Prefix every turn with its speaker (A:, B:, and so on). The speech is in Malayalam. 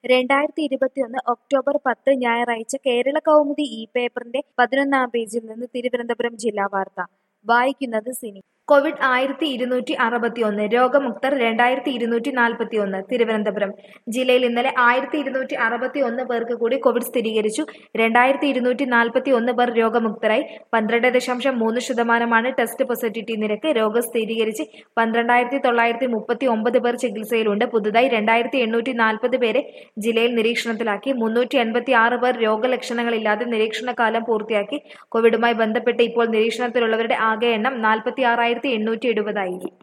A: രണ്ടായിരത്തി ഇരുപത്തിയൊന്ന് ഒക്ടോബർ പത്ത് ഞായറാഴ്ച കേരള കൗമുദി ഇ പേപ്പറിന്റെ പതിനൊന്നാം പേജിൽ നിന്ന് തിരുവനന്തപുരം ജില്ലാ വാർത്ത വായിക്കുന്നത് സിനി കോവിഡ് ആയിരത്തി ഇരുന്നൂറ്റി അറുപത്തിയൊന്ന് രോഗമുക്തർ രണ്ടായിരത്തി ഇരുന്നൂറ്റി നാൽപ്പത്തി ഒന്ന് തിരുവനന്തപുരം ജില്ലയിൽ ഇന്നലെ ആയിരത്തി ഇരുന്നൂറ്റി അറുപത്തി ഒന്ന് പേർക്ക് കൂടി കോവിഡ് സ്ഥിരീകരിച്ചു രണ്ടായിരത്തി ഇരുന്നൂറ്റി നാൽപ്പത്തി ഒന്ന് പേർ രോഗമുക്തരായി പന്ത്രണ്ട് ദശാംശം മൂന്ന് ശതമാനമാണ് ടെസ്റ്റ് പോസിറ്റിവിറ്റി നിരക്ക് രോഗം സ്ഥിരീകരിച്ച് പന്ത്രണ്ടായിരത്തി തൊള്ളായിരത്തി മുപ്പത്തി ഒമ്പത് പേർ ചികിത്സയിലുണ്ട് പുതുതായി രണ്ടായിരത്തി എണ്ണൂറ്റി നാൽപ്പത് പേരെ ജില്ലയിൽ നിരീക്ഷണത്തിലാക്കി മുന്നൂറ്റി എൺപത്തി ആറ് പേർ രോഗലക്ഷണങ്ങളില്ലാതെ നിരീക്ഷണകാലം പൂർത്തിയാക്കി കോവിഡുമായി ബന്ധപ്പെട്ട് ഇപ്പോൾ നിരീക്ഷണത്തിലുള്ളവരുടെ ആകെ എണ്ണം നാൽപ്പത്തി ആറായിരത്തി എണ്ണൂറ്റി എഴുപതായി